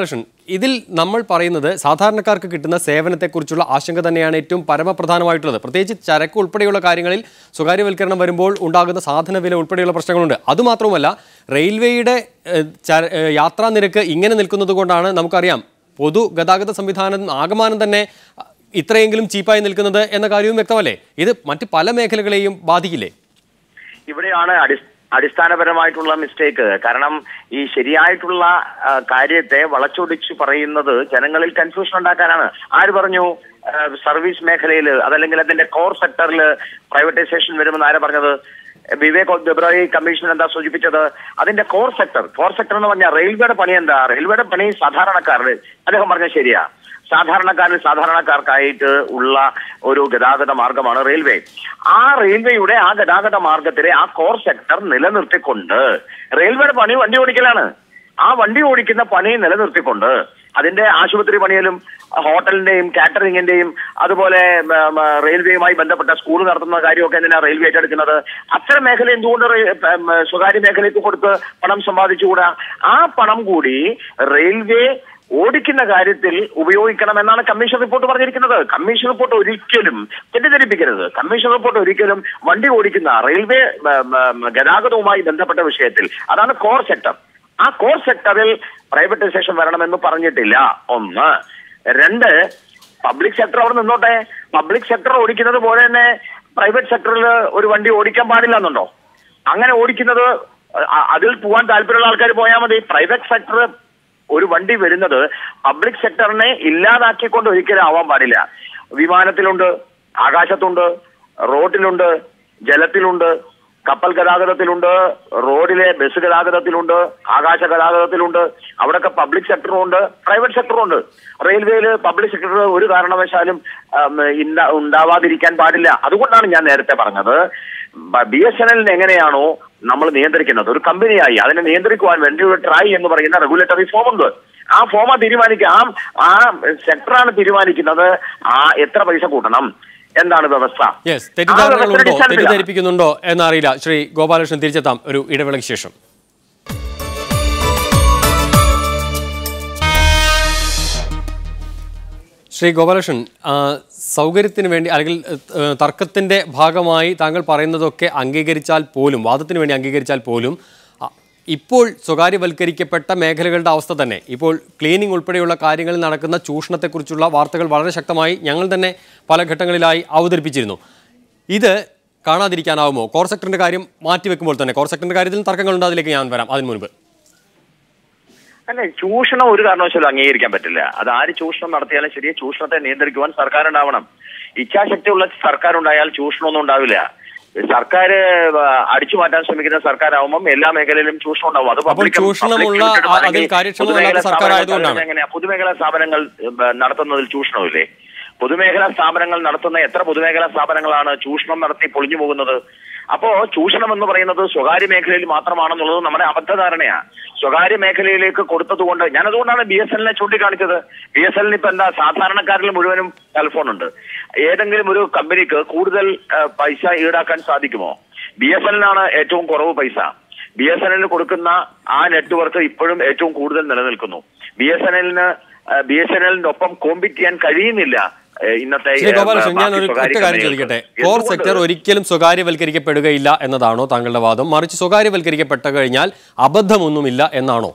ഇതിൽ നമ്മൾ പറയുന്നത് സാധാരണക്കാർക്ക് കിട്ടുന്ന സേവനത്തെക്കുറിച്ചുള്ള ആശങ്ക തന്നെയാണ് ഏറ്റവും പരമപ്രധാനമായിട്ടുള്ളത് പ്രത്യേകിച്ച് ചരക്ക് ഉൾപ്പെടെയുള്ള കാര്യങ്ങളിൽ സ്വകാര്യവൽക്കരണം വരുമ്പോൾ ഉണ്ടാകുന്ന സാധന വില ഉൾപ്പെടെയുള്ള പ്രശ്നങ്ങളുണ്ട് അതുമാത്രവുമല്ല റെയിൽവേയുടെ ഏഹ്, ചര- ഏഹ്, യാത്രാ നിരക്ക് ഇങ്ങനെ നിൽക്കുന്നത് കൊണ്ടാണ് നമുക്കറിയാം പൊതുഗതാഗത സംവിധാനം ആകമാനം തന്നെ അഹ്, ഇത്രയെങ്കിലും ചീപ്പായി നിൽക്കുന്നത് എന്ന കാര്യവും വ്യക്തമല്ലേ ഇത് മറ്റ് പല മേഖലകളെയും ബാധിക്കില്ലേ ഇവിടെയാണ് അടി അടിസ്ഥാനപരമായിട്ടുള്ള മിസ്റ്റേക്ക് കാരണം ഈ ശരിയായിട്ടുള്ള ആ, കാര്യത്തെ വളച്ചൊടിച്ച് പറയുന്നത് ജനങ്ങളിൽ കൺഫ്യൂഷൻ ഉണ്ടാക്കാനാണ് ആര് പറഞ്ഞു ആ, സർവീസ് മേഖലയിൽ അതല്ലെങ്കിൽ അതിന്റെ കോർ സെക്ടറിൽ പ്രൈവറ്റൈസേഷൻ വരുമെന്ന് ആരാ പറഞ്ഞത് വിവേക് ഫെബ്രുവരി കമ്മീഷൻ എന്താ സൂചിപ്പിച്ചത് അതിന്റെ കോർ സെക്ടർ കോർ സെക്ടർ എന്ന് പറഞ്ഞാൽ റെയിൽവേയുടെ പണി എന്താ റെയിൽവേയുടെ പണി സാധാരണക്കാരുടെ അദ്ദേഹം പറഞ്ഞത് ശരിയാ സാധാരണക്കാരിൽ സാധാരണക്കാർക്കായിട്ട് ഉള്ള ഒരു ഗതാഗത മാർഗമാണ് റെയിൽവേ ആ റെയിൽവേയുടെ ആ ഗതാഗത മാർഗത്തിലെ ആ കോർ സെക്ടർ നിലനിർത്തിക്കൊണ്ട് റെയിൽവേയുടെ പണി വണ്ടി ഓടിക്കലാണ് ആ വണ്ടി ഓടിക്കുന്ന പണി നിലനിർത്തിക്കൊണ്ട് അതിന്റെ ആശുപത്രി പണിയിലും ഹോട്ടലിന്റെയും കാറ്ററിംഗിന്റെയും അതുപോലെ ഉം, ഉം, റെയിൽവേയുമായി ബന്ധപ്പെട്ട സ്കൂൾ നടത്തുന്ന കാര്യമൊക്കെ എന്തിനാ റെയിൽവേ ഏറ്റെടുക്കുന്നത് അത്തരം മേഖല എന്തുകൊണ്ട് റെയി- ഉം, സ്വകാര്യ മേഖലയ്ക്ക് കൊടുത്ത് പണം സമ്പാദിച്ചുകൂടാ ആ പണം കൂടി റെയിൽവേ ഓടിക്കുന്ന കാര്യത്തിൽ ഉപയോഗിക്കണമെന്നാണ് കമ്മീഷൻ റിപ്പോർട്ട് പറഞ്ഞിരിക്കുന്നത് കമ്മീഷൻ റിപ്പോർട്ട് ഒരിക്കലും തെറ്റിദ്ധരിപ്പിക്കരുത് കമ്മീഷൻ റിപ്പോർട്ട് ഒരിക്കലും വണ്ടി ഓടിക്കുന്ന റെയിൽവേ ഉം, ഉം, ഗതാഗതവുമായി ബന്ധപ്പെട്ട വിഷയത്തിൽ അതാണ് കോർ സെക്ടർ ആ കോർ സെക്ടറിൽ പ്രൈവറ്റൈസേഷൻ വരണമെന്ന് പറഞ്ഞിട്ടില്ല ഒന്ന് രണ്ട് പബ്ലിക് സെക്ടർ അവിടെ നിന്നോട്ടെ പബ്ലിക് സെക്ടർ ഓടിക്കുന്നത് പോലെ തന്നെ പ്രൈവറ്റ് സെക്ടറിൽ ഒരു വണ്ടി ഓടിക്കാൻ പാടില്ല എന്നുണ്ടോ അങ്ങനെ ഓടിക്കുന്നത് അ- അതിൽ പോകാൻ താല്പര്യമുള്ള ആൾക്കാർ പോയാൽ മതി പ്രൈവറ്റ് സെക്ടർ ഒരു വണ്ടി വരുന്നത് പബ്ലിക് സെക്ടറിനെ ഇല്ലാതാക്കിക്കൊണ്ട് ഒരിക്കലും ആവാൻ പാടില്ല വിമാനത്തിലുണ്ട് ആകാശത്തുണ്ട് റോഡിലുണ്ട് ജലത്തിലുണ്ട് കപ്പൽ ഗതാഗതത്തിലുണ്ട് റോഡിലെ ബസ് ഗതാഗതത്തിലുണ്ട് ആകാശ ഗതാഗതത്തിലുണ്ട് അവിടെയൊക്കെ പബ്ലിക് സെക്ടറും ഉണ്ട് പ്രൈവറ്റ് സെക്ടറും ഉണ്ട് റെയിൽവേയിൽ പബ്ലിക് സെക്ടർ ഒരു കാരണവശാലും ഉം, ഇണ്ട- ഉണ്ടാവാതിരിക്കാൻ പാടില്ല അതുകൊണ്ടാണ് ഞാൻ നേരത്തെ പറഞ്ഞത് ബി എസ് എൻ എല്ലിന് എങ്ങനെയാണോ നമ്മൾ നിയന്ത്രിക്കുന്നത് ഒരു കമ്പനിയായി അതിനെ നിയന്ത്രിക്കുവാൻ വേണ്ടി ഒരു ട്രൈ എന്ന് പറയുന്ന റെഗുലേറ്ററി ഫോം ഉണ്ട് ആ ഫോമാ തീരുമാനിക്കുക ആ ആ സെക്ടറാണ് തീരുമാനിക്കുന്നത് ആ എത്ര പൈസ കൂട്ടണം എന്താണ് വ്യവസ്ഥ യെസ് ആ തെറ്റിദ്ധാരണകളുണ്ടോ വ്യവസ്ഥയുടെ അടിസ്ഥാനത്തിലാ. തെറ്റിദ്ധരിപ്പിക്കുന്നുണ്ടോ എന്നറിയില്ല ശ്രീ ഗോപാലകൃഷ്ണൻ തിരിച്ചെത്താം ഒരു ഇടവേളയ്ക്ക് ശേഷം ശ്രീ ഗോപാലകൃഷ്ണൻ ആ, സൗകര്യത്തിന് വേണ്ടി അല്ലെങ്കിൽ ഏഹ്, തർക്കത്തിന്റെ ഭാഗമായി താങ്കൾ പറയുന്നതൊക്കെ അംഗീകരിച്ചാൽ പോലും വാദത്തിന് വേണ്ടി അംഗീകരിച്ചാൽ പോലും ആ, ഇപ്പോൾ സ്വകാര്യവൽക്കരിക്കപ്പെട്ട മേഖലകളുടെ അവസ്ഥ തന്നെ ഇപ്പോൾ ക്ലീനിങ് ഉൾപ്പെടെയുള്ള കാര്യങ്ങളിൽ നടക്കുന്ന ചൂഷണത്തെക്കുറിച്ചുള്ള വാർത്തകൾ വളരെ ശക്തമായി ഞങ്ങൾ തന്നെ പല ഘട്ടങ്ങളിലായി അവതരിപ്പിച്ചിരുന്നു ഇത് കാണാതിരിക്കാനാവുമോ കോർ സെക്ടറിന്റെ കാര്യം മാറ്റിവെക്കുമ്പോൾ തന്നെ കോർ സെക്ടറിന്റെ കാര്യത്തിൽ തർക്കങ്ങളുണ്ട് അതിലേക്ക് ഞാൻ വരാം അതിന് മുൻപ് അല്ല ചൂഷണം ഒരു കാരണവശാലും അംഗീകരിക്കാൻ പറ്റില്ല അത് ആര് ചൂഷണം നടത്തിയാലും ശരി ചൂഷണത്തെ നിയന്ത്രിക്കുവാൻ സർക്കാർ ഉണ്ടാവണം ഇച്ഛാശക്തിയുള്ള സർക്കാർ ഉണ്ടായാൽ ചൂഷണമൊന്നും ഉണ്ടാവില്ല സർക്കാർ അടിച്ചു മാറ്റാൻ ശ്രമിക്കുന്ന സർക്കാരാവുമ്പം എല്ലാ മേഖലയിലും ചൂഷണം ഉണ്ടാവും അത് അപ്പോൾ public- ചൂഷണമുള്ള, public limited ആ, അല്ലെങ്കിൽ അതിൽ കാര്യക്ഷമമല്ലാത്ത പൊതുമേഖലാ സർക്കാർ സ്ഥാപനങ്ങൾ ആയതുകൊണ്ടാണ്. എങ്ങനെയാ പൊതുമേഖലാ സ്ഥാപനങ്ങൾ ഏഹ്, നടത്തുന്നതിൽ ചൂഷണമില്ലേ പൊതുമേഖലാ സ്ഥാപനങ്ങൾ നടത്തുന്ന എത്ര പൊതുമേഖലാ സ്ഥാപനങ്ങളാണ് ചൂഷണം നടത്തി പൊളിഞ്ഞു പോകുന്നത് അപ്പോ ചൂഷണം എന്ന് പറയുന്നത് സ്വകാര്യ മേഖലയിൽ മാത്രമാണെന്നുള്ളത് നമ്മുടെ അബദ്ധധാരണയാ സ്വകാര്യ മേഖലയിലേക്ക് കൊടുത്തതുകൊണ്ട് ഞാൻ അതുകൊണ്ടാണ് ബി എസ് എല്ലിനെ ചൂണ്ടിക്കാണിച്ചത് ബി എസ് എല്ലിന് ഇപ്പൊ എന്താ സാധാരണക്കാരിൽ മുഴുവനും ടെലിഫോൺ ഉണ്ട് ഏതെങ്കിലും ഒരു കമ്പനിക്ക് കൂടുതൽ ഏഹ്, പൈസ ഈടാക്കാൻ സാധിക്കുമോ ബി എസ് എല്ലിനാണ് ഏറ്റവും കുറവ് പൈസ ബി എസ് എൻ എല്ലിന് കൊടുക്കുന്ന ആ നെറ്റ്വർക്ക് ഇപ്പോഴും ഏറ്റവും കൂടുതൽ നിലനിൽക്കുന്നു ബി എസ് എൻ എല്ലിന് ബി എസ് എൻ എല്ലിന്റെ ഒപ്പം കോമ്പീറ്റ് ചെയ്യാൻ കഴിയുന്നില്ല ഏഹ്, ഇന്നത്തെ ശ്രീ ഏഹ്, ഗോപാലകൃഷ്ണൻ ഞാൻ ഒരു ബാക്കി സ്വകാര്യ ഒറ്റ കാര്യം കമ്പനികൾക്ക്. ചോദിക്കട്ടെ കോർ എന്തുകൊണ്ട്? സെക്ടർ ഒരിക്കലും സ്വകാര്യവൽക്കരിക്കപ്പെടുകയില്ല എന്നതാണോ താങ്കളുടെ വാദം മറിച്ച് സ്വകാര്യവൽക്കരിക്കപ്പെട്ട കഴിഞ്ഞാൽ അബദ്ധമൊന്നുമില്ല എന്നാണോ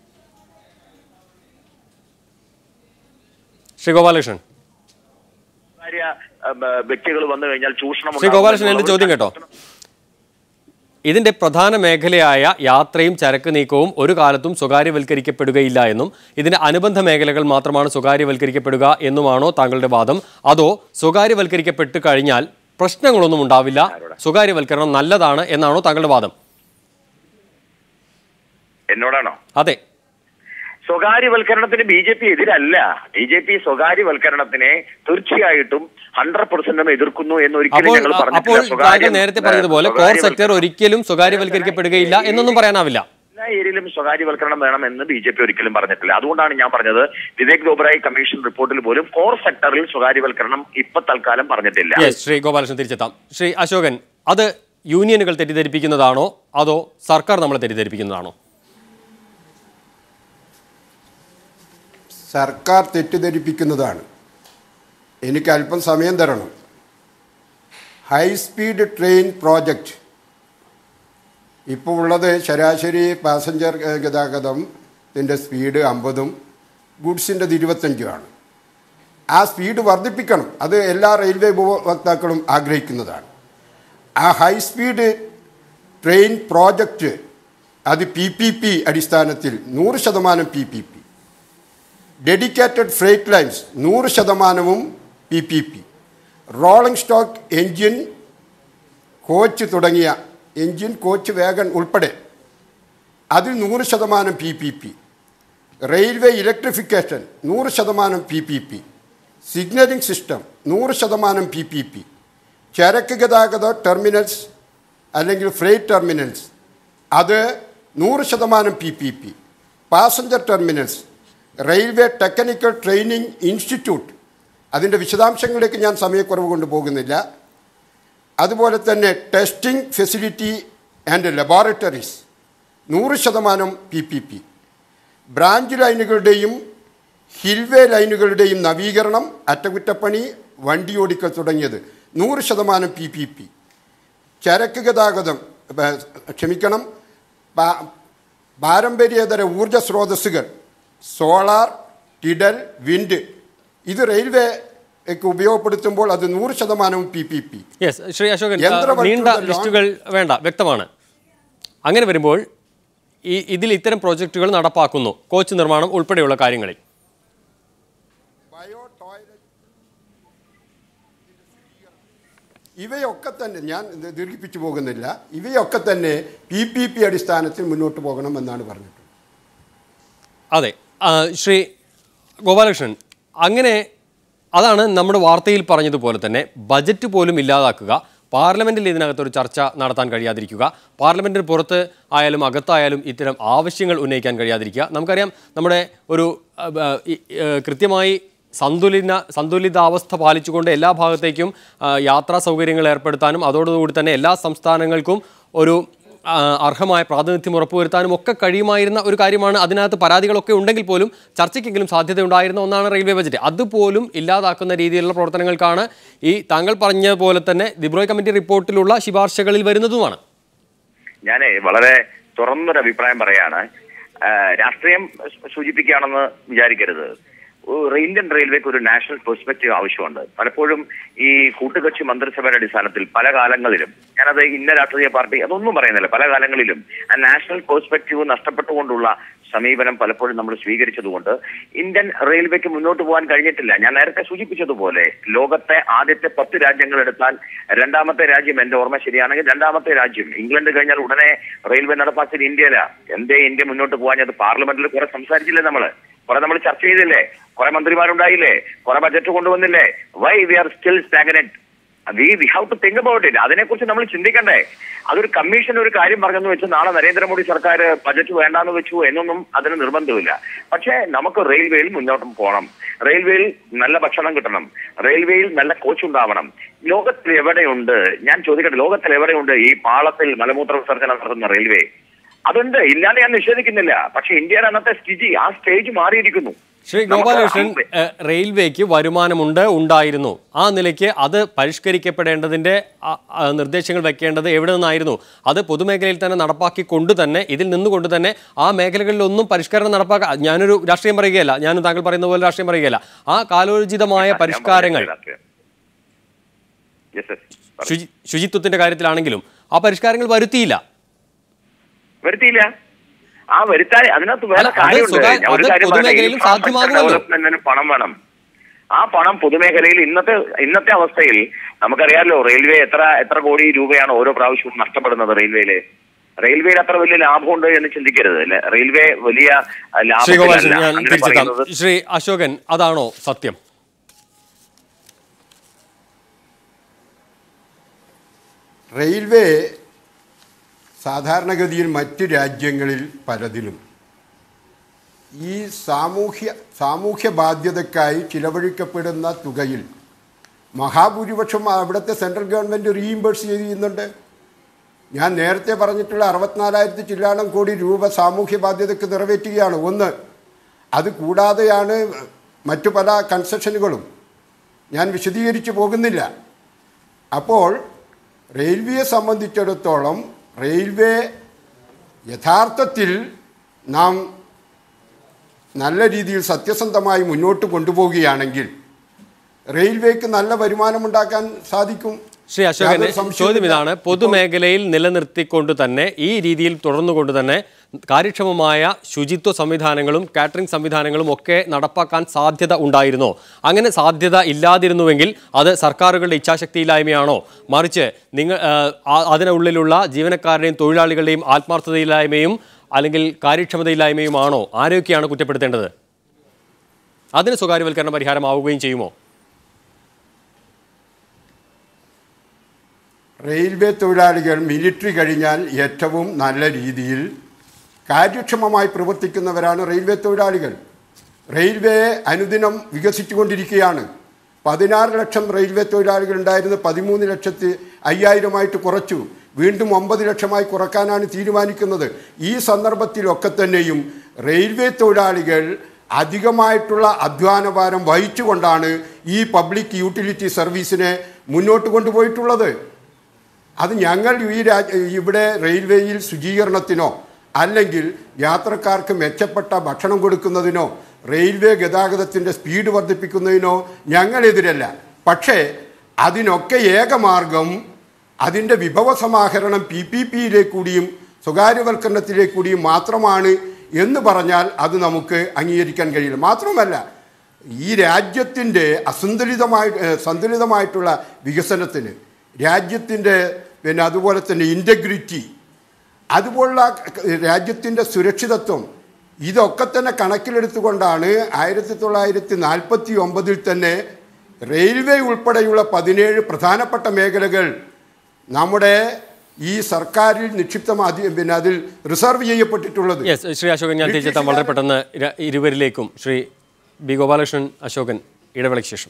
ശ്രീ ഗോപാലകൃഷ്ണൻ സ്വകാര്യ വ്യക്തികൾ വന്നു കഴിഞ്ഞാൽ ചൂഷണം ശ്രീ ഗോപാലകൃഷ്ണൻ എന്റെ ചോദ്യം കേട്ടോ ഇതിന്റെ പ്രധാന മേഖലയായ യാത്രയും ചരക്ക് നീക്കവും ഒരു കാലത്തും സ്വകാര്യവൽക്കരിക്കപ്പെടുകയില്ല എന്നും ഇതിന്റെ അനുബന്ധ മേഖലകൾ മാത്രമാണ് സ്വകാര്യവൽക്കരിക്കപ്പെടുക എന്നുമാണോ താങ്കളുടെ വാദം അതോ സ്വകാര്യവൽക്കരിക്കപ്പെട്ട് കഴിഞ്ഞാൽ പ്രശ്നങ്ങളൊന്നും ഉണ്ടാവില്ല സ്വകാര്യവൽക്കരണം നല്ലതാണ് എന്നാണോ താങ്കളുടെ വാദം എന്നോടാണോ അതെ സ്വകാര്യവൽക്കരണത്തിന് ബി ജെ പി എതിരല്ല ബി ജെ പി സ്വകാര്യവൽക്കരണത്തിനെ തീർച്ചയായിട്ടും ഹൺഡ്രഡ് പെർസെന്റും എതിർക്കുന്നു എന്നൊരിക്കലും അപ്പോൾ ഞങ്ങൾ അപ്പോൾ പറഞ്ഞിട്ടില്ല താങ്കൾ നേരത്തെ പറഞ്ഞതുപോലെ കോർ സെക്ടർ ഒരിക്കലും സ്വകാര്യവൽക്കരിക്കപ്പെടുകയില്ല എന്നൊന്നും പറയാനാവില്ല എല്ലാ ഏരിയയിലും സ്വകാര്യവൽക്കരണം വേണമെന്ന് ബി ജെ പി ഒരിക്കലും പറഞ്ഞിട്ടില്ല അതുകൊണ്ടാണ് ഞാൻ പറഞ്ഞത് വിവേക് ദോബ്രായ് കമ്മീഷൻ റിപ്പോർട്ടിൽ പോലും കോർ സെക്ടറിൽ സ്വകാര്യവൽക്കരണം ഇപ്പൊ തൽക്കാലം പറഞ്ഞിട്ടില്ല യെസ് ശ്രീ ഗോപാലകൃഷ്ണൻ തിരിച്ചെത്താം ശ്രീ അശോകൻ അത് യൂണിയനുകൾ തെറ്റിദ്ധരിപ്പിക്കുന്നതാണോ അതോ സർക്കാർ നമ്മളെ തെറ്റിദ്ധരിപ്പിക്കുന്നതാണോ സർക്കാർ തെറ്റിദ്ധരിപ്പിക്കുന്നതാണ് എനിക്ക് അല്പം സമയം തരണം ഹൈ സ്പീഡ് ട്രെയിൻ പ്രോജക്റ്റ് ഇപ്പോൾ ഉള്ളത് ശരാശരി പാസഞ്ചർ ഏഹ്, ഗതാഗതത്തിൻ്റെ സ്പീഡ് അമ്പതും ഗുഡ്സിൻ്റെ ഇരുപത്തഞ്ചുമാണ് ആ സ്പീഡ് വർദ്ധിപ്പിക്കണം അത് എല്ലാ റെയിൽവേ ഉപഭോക്താക്കളും ആഗ്രഹിക്കുന്നതാണ് ആ ഹൈ സ്പീഡ് ട്രെയിൻ പ്രോജക്റ്റ് അത് പി പി പി അടിസ്ഥാനത്തിൽ നൂറ് ശതമാനം P P P dedicated freight lines നൂറ് ശതമാനവും P P P rolling stock engine coach തുടങ്ങിയ എൻജിൻ കോച്ച് വേഗൻ ഉൾപ്പെടെ അതിൽ നൂറ് ശതമാനം P P P railway electrification നൂറ് ശതമാനം P P P signalling system നൂറ് ശതമാനം പി പി പി ചരക്ക് ഗതാഗത ടെർമിനൽസ് അല്ലെങ്കിൽ ഫ്രൈറ്റ് ടെർമിനൽസ് അത് നൂറ് ശതമാനം P P P passenger terminals railway technical training institute അതിൻ്റെ വിശദാംശങ്ങളിലേക്ക് ഞാൻ സമയക്കുറവ് കൊണ്ട് പോകുന്നില്ല അതുപോലെ തന്നെ ടെസ്റ്റിംഗ് ഫെസിലിറ്റി ആൻഡ് ലബോറട്ടറീസ് നൂറ് ശതമാനം പി പി പി ബ്രാഞ്ച് ലൈനുകളുടെയും ഹിൽവേ ലൈനുകളുടെയും നവീകരണം അറ്റകുറ്റപ്പണി വണ്ടിയോടിക്കൽ തുടങ്ങിയത് നൂറ് ശതമാനം പി പി പി ചരക്ക് ഗതാഗതം ഏ, ക്ഷമിക്കണം പാ- പാരമ്പര്യേതര ഊർജ സ്രോതസ്സുകൾ സോളാർ ടിഡൽ വിൻഡ് ഇത് റെയിൽവേക്ക് ഉപയോഗപ്പെടുത്തുമ്പോൾ അത് നൂറ് ശതമാനവും P P P yes Shri Ashokan ആ, യന്ത്രവൽകൃത നീണ്ട ലോൺ- ലിസ്റ്റുകൾ വേണ്ട വ്യക്തമാണ് അങ്ങനെ വരുമ്പോൾ ഈ ഇതിൽ ഇത്തരം പ്രോജക്റ്റുകൾ നടപ്പാക്കുന്നു കോച്ച് നിർമ്മാണം ഉൾപ്പെടെയുള്ള കാര്യങ്ങളിൽ ബയോ ടോയ്ലറ്റ് ഇവയൊക്കെ തന്നെ ഞാൻ ഇത് ദീർഘിപ്പിച്ചു പോകുന്നില്ല ഇവയൊക്കെ തന്നെ പി പി പി അടിസ്ഥാനത്തിൽ മുന്നോട്ട് പോകണം എന്നാണ് പറഞ്ഞിട്ടുള്ളത് അതെ ആ, ശ്രീ ഗോപാലകൃഷ്ണൻ അങ്ങനെ അതാണ് നമ്മുടെ വാർത്തയിൽ പറഞ്ഞതുപോലെ തന്നെ ബജറ്റ് പോലും ഇല്ലാതാക്കുക പാർലമെന്റിൽ ഇതിനകത്തൊരു ചർച്ച നടത്താൻ കഴിയാതിരിക്കുക പാർലമെന്റിന് പുറത്ത് ആയാലും അകത്തായാലും ഇത്തരം ആവശ്യങ്ങൾ ഉന്നയിക്കാൻ കഴിയാതിരിക്കുക നമുക്കറിയാം നമ്മുടെ ഒരു ആ, ആ, ഈ, ആ, കൃത്യമായി സന്തുലിത സന്തുലിതാവസ്ഥ പാലിച്ചുകൊണ്ട് എല്ലാ ഭാഗത്തേക്കും ആ, യാത്രാ സൗകര്യങ്ങൾ ഏർപ്പെടുത്താനും അതോടുകൂടി തന്നെ എല്ലാ സംസ്ഥാനങ്ങൾക്കും ഒരു ആ, അർഹമായ പ്രാതിനിധ്യം ഉറപ്പുവരുത്താനും ഒക്കെ കഴിയുമായിരുന്ന ഒരു കാര്യമാണ് അതിനകത്ത് പരാതികളൊക്കെ ഉണ്ടെങ്കിൽ പോലും ചർച്ചയ്ക്കെങ്കിലും സാധ്യതയുണ്ടായിരുന്ന ഒന്നാണ് റെയിൽവേ ബജറ്റ് അതുപോലും ഇല്ലാതാക്കുന്ന രീതിയിലുള്ള പ്രവർത്തനങ്ങൾക്കാണ് ഈ താങ്കൾ പറഞ്ഞ പോലെ തന്നെ ദിബ്രോയ് കമ്മിറ്റി റിപ്പോർട്ടിലുള്ള ശുപാർശകളിൽ വരുന്നതുമാണ് ഞാനേ വളരെ തുറന്നൊരു അഭിപ്രായം പറയാണ് ആ, രാഷ്ട്രീയം സൂ- സൂചിപ്പിക്കുകയാണെന്ന് വിചാരിക്കരുത് ഒരു ഇന്ത്യൻ റെയിൽവേക്ക് ഒരു നാഷണൽ പെർസ്പെക്റ്റീവ് ആവശ്യമുണ്ട് പലപ്പോഴും ഈ കൂട്ടുകക്ഷി മന്ത്രിസഭയുടെ അടിസ്ഥാനത്തിൽ പല കാലങ്ങളിലും ഞാനത് ഇന്ന രാഷ്ട്രീയ പാർട്ടി അതൊന്നും പറയുന്നില്ല പല കാലങ്ങളിലും ആ നാഷണൽ പെർസ്പെക്റ്റീവ് നഷ്ടപ്പെട്ടുകൊണ്ടുള്ള സമീപനം പലപ്പോഴും നമ്മൾ സ്വീകരിച്ചതുകൊണ്ട് ഇന്ത്യൻ റെയിൽവേക്ക് മുന്നോട്ട് പോകാൻ കഴിഞ്ഞിട്ടില്ല ഞാൻ നേരത്തെ സൂചിപ്പിച്ചതുപോലെ ലോകത്തെ ആദ്യത്തെ പത്ത് രാജ്യങ്ങൾ എടുത്താൽ രണ്ടാമത്തെ രാജ്യം എന്റെ ഓർമ്മ ശരിയാണെങ്കിൽ രണ്ടാമത്തെ രാജ്യം ഇംഗ്ലണ്ട് കഴിഞ്ഞാൽ ഉടനെ റെയിൽവേ നടപ്പാക്കിയത് ഇന്ത്യയില എന്തേ ഇന്ത്യ മുന്നോട്ട് പോകാൻ അത് പാർലമെന്റിൽ കുറെ സംസാരിച്ചില്ലേ നമ്മള് കുറെ നമ്മൾ ചർച്ച ചെയ്തില്ലേ കുറെ മന്ത്രിമാരുണ്ടായില്ലേ കുറെ ബജറ്റ് കൊണ്ടുവന്നില്ലേ why we are still stagnant we we have to think about it അതിനെക്കുറിച്ച് നമ്മൾ ചിന്തിക്കണ്ടേ അതൊരു കമ്മീഷൻ ഒരു കാര്യം പറഞ്ഞെന്ന് വെച്ച് നാളെ നരേന്ദ്രമോദി സർക്കാർ ബജറ്റ് വേണ്ടാന്ന് വെച്ചു എന്നൊന്നും അതിന് നിർബന്ധമില്ല പക്ഷേ നമുക്ക് റെയിൽവേയിൽ മുന്നോട്ട് പോകണം റെയിൽവേയിൽ നല്ല ഭക്ഷണം കിട്ടണം റെയിൽവേയിൽ നല്ല കോച്ച് ഉണ്ടാവണം ലോകത്തിൽ എവിടെയുണ്ട് ഞാൻ ചോദിക്കട്ടെ ലോകത്തിൽ എവിടെയുണ്ട് ഈ പാളത്തിൽ മലമൂത്ര വിസർജനം നടത്തുന്ന റെയിൽവേ അതുണ്ട് ഇല്ലാതെ ഞാൻ നിഷേധിക്കുന്നില്ല പക്ഷെ ഇന്ത്യയുടെ അന്നത്തെ സ്ഥിതി ആ സ്റ്റേജ് മാറിയിരിക്കുന്നു ശ്രീ നമുക്ക് ഗോപാലകൃഷ്ണൻ ആ- ഏഹ്, റെയിൽവേക്ക് വരുമാനമുണ്ട് ഉണ്ടായിരുന്നു ആ നിലയ്ക്ക് അത് പരിഷ്കരിക്കപ്പെടേണ്ടതിന്റെ ആ, ആ, നിർദ്ദേശങ്ങൾ വെക്കേണ്ടത് എവിടെ നിന്നായിരുന്നു അത് പൊതുമേഖലയിൽ തന്നെ നടപ്പാക്കിക്കൊണ്ട് തന്നെ ഇതിൽ നിന്നുകൊണ്ട് തന്നെ ആ മേഖലകളിലൊന്നും പരിഷ്കരണം നടപ്പാക്കാൻ ഞാനൊരു രാഷ്ട്രീയം പറയുകയല്ല ഞാനും താങ്കൾ പറയുന്ന പോലെ രാഷ്ട്രീയം പറയുകയല്ല ആ കാലോചിതമായ പരിഷ്കാരങ്ങൾ Yes, yes. ശുചി ശുചിത്വത്തിന്റെ കാര്യത്തിലാണെങ്കിലും ആ പരിഷ്കാരങ്ങൾ വരുത്തിയില്ല വരുത്തിയില്ല ആ വരുത്താൻ അതിനകത്ത് വേറെ അല്ല, അത് കാര്യമുണ്ട് സ്വകാര്യ- ഞാൻ ഒരു അത് കാര്യം പറയാം. പൊതുമേഖലയിലും Infrastructure സാധ്യമാകുമല്ലോ. developmentന് പണം വേണം ആ പണം പൊതുമേഖലയിൽ ഇന്നത്തെ ഇന്നത്തെ അവസ്ഥയിൽ നമുക്കറിയാമല്ലോ റെയിൽവേ എത്ര എത്ര കോടി രൂപയാണ് ഓരോ പ്രാവശ്യവും നഷ്ടപ്പെടുന്നത് റെയിൽവേയില് റെയിൽവേയിൽ അത്ര വലിയ ലാഭമുണ്ട് എന്ന് ചിന്തിക്കരുത് അല്ലെ റെയിൽവേ വലിയ അഹ്, ശ്രീ ഗോപാലകൃഷ്ണൻ ലാഭത്തിലല്ല ഞാൻ അങ്ങനെ തിരിച്ചെത്താം പറയുന്നത് ശ്രീ അശോകൻ അതാണോ സത്യം റെയിൽവേ സാധാരണഗതിയിൽ മറ്റ് രാജ്യങ്ങളിൽ പലതിലും ഈ സാമൂഹ്യ സാമൂഹ്യ ബാധ്യതക്കായി ചിലവഴിക്കപ്പെടുന്ന തുകയിൽ മഹാഭൂരിപക്ഷം അവിടുത്തെ സെൻട്രൽ ഗവൺമെൻറ് റീഇംബേഴ്സ് ചെയ്യുന്നുണ്ട് ഞാൻ നേരത്തെ പറഞ്ഞിട്ടുള്ള അറുപത്തിനാലായിരത്തി ചില്ലാണം കോടി രൂപ സാമൂഹ്യ ബാധ്യതയ്ക്ക് നിറവേറ്റുകയാണ് ഒന്ന് അത് കൂടാതെയാണ് മറ്റു പല കൺസെഷനുകളും ഞാൻ വിശദീകരിച്ചു പോകുന്നില്ല അപ്പോൾ റെയിൽവേയെ സംബന്ധിച്ചിടത്തോളം റെയിൽവേ യഥാർത്ഥത്തിൽ നാം നല്ല രീതിയിൽ സത്യസന്ധമായി മുന്നോട്ട് കൊണ്ടുപോവുകയാണെങ്കിൽ റെയിൽവേക്ക് നല്ല വരുമാനമുണ്ടാക്കാൻ സാധിക്കും ശ്രീ അശോകന്റെ യാതൊരു സംശയവുമില്ല. ചോദ്യം ഇതാണ് പൊതുമേഖലയിൽ നിലനിർത്തിക്കൊണ്ട് തന്നെ ഈ രീതിയിൽ തുടർന്നുകൊണ്ട് തന്നെ കാര്യക്ഷമമായ ശുചിത്വ സംവിധാനങ്ങളും കാറ്ററിംഗ് സംവിധാനങ്ങളും ഒക്കെ നടപ്പാക്കാൻ സാധ്യത ഉണ്ടായിരുന്നോ അങ്ങനെ സാധ്യത ഇല്ലാതിരുന്നുവെങ്കിൽ അത് സർക്കാരുകളുടെ ഇച്ഛാശക്തിയില്ലായ്മയാണോ മറിച്ച് നിങ്ങൾ ആ, ആ- അതിനുള്ളിലുള്ള ജീവനക്കാരുടെയും തൊഴിലാളികളുടെയും ആത്മാർത്ഥതയില്ലായ്മയും അല്ലെങ്കിൽ കാര്യക്ഷമതയില്ലായ്മയുമാണോ ആരെയൊക്കെയാണ് കുറ്റപ്പെടുത്തേണ്ടത് അതിന് സ്വകാര്യവൽക്കരണ പരിഹാരമാവുകയും ചെയ്യുമോ റെയിൽവേ തൊഴിലാളികൾ മിലിറ്ററി കഴിഞ്ഞാൽ ഏറ്റവും നല്ല രീതിയിൽ കാര്യക്ഷമമായി പ്രവർത്തിക്കുന്നവരാണ് റെയിൽവേ തൊഴിലാളികൾ റെയിൽവേ അനുദിനം വികസിച്ചുകൊണ്ടിരിക്കുകയാണ് പതിനാറ് ലക്ഷം റെയിൽവേ തൊഴിലാളികൾ ഉണ്ടായിരുന്നത് പതിമൂന്ന് ലക്ഷത്തി അയ്യായിരമായിട്ട് കുറച്ചു വീണ്ടും ഒമ്പത് ലക്ഷമായി കുറക്കാനാണ് തീരുമാനിക്കുന്നത് ഈ സന്ദർഭത്തിലൊക്കെ തന്നെയും റെയിൽവേ തൊഴിലാളികൾ അധികമായിട്ടുള്ള അധ്വാനഭാരം വഹിച്ചുകൊണ്ടാണ് ഈ പബ്ലിക് യൂട്ടിലിറ്റി സർവീസിനെ മുന്നോട്ട് കൊണ്ടുപോയിട്ടുള്ളത് അത് ഞങ്ങൾ ഈ രാജ്യ ഇവിടെ റെയിൽവേയിൽ ശുചീകരണത്തിനോ അല്ലെങ്കിൽ യാത്രക്കാർക്ക് മെച്ചപ്പെട്ട ഭക്ഷണം കൊടുക്കുന്നതിനോ റെയിൽവേ ഗതാഗതത്തിൻ്റെ സ്പീഡ് വർദ്ധിപ്പിക്കുന്നതിനോ ഞങ്ങളെതിരല്ല പക്ഷേ അതിനൊക്കെ ഏകമാർഗം അതിൻ്റെ വിഭവ സമാഹരണം പി പി പിയിലേക്ക് കൂടിയും സ്വകാര്യവൽക്കരണത്തിലേക്ക് കൂടിയും മാത്രമാണ് എന്ന് പറഞ്ഞാൽ അത് നമുക്ക് അംഗീകരിക്കാൻ കഴിയില്ല മാത്രമല്ല ഈ രാജ്യത്തിൻ്റെ അസന്തുലിതമായി ഏഹ് സന്തുലിതമായിട്ടുള്ള വികസനത്തിന് രാജ്യത്തിൻ്റെ പിന്നെ അതുപോലെ തന്നെ ഇൻറ്റഗ്രിറ്റി അതുപോലുള്ള രാജ്യത്തിൻ്റെ സുരക്ഷിതത്വം ഇതൊക്കെ തന്നെ കണക്കിലെടുത്തുകൊണ്ടാണ് ആയിരത്തി തൊള്ളായിരത്തി നാൽപ്പത്തി ഒമ്പതിൽ തന്നെ റെയിൽവേ ഉൾപ്പെടെയുള്ള പതിനേഴ് പ്രധാനപ്പെട്ട മേഖലകൾ നമ്മുടെ ഈ സർക്കാരിൽ നിക്ഷിപ്തമായി പിന്നെ അതിൽ റിസർവ് ചെയ്യപ്പെട്ടിട്ടുള്ളത് യെസ് ശ്രീ അശോകൻ ഞാൻ തിരിച്ചെത്താം വളരെ പെട്ടെന്ന് ഇര- ഇരുവരിലേക്കും ശ്രീ ബി ഗോപാലകൃഷ്ണൻ അശോകൻ ഇടവേളയ്ക്ക് ശേഷം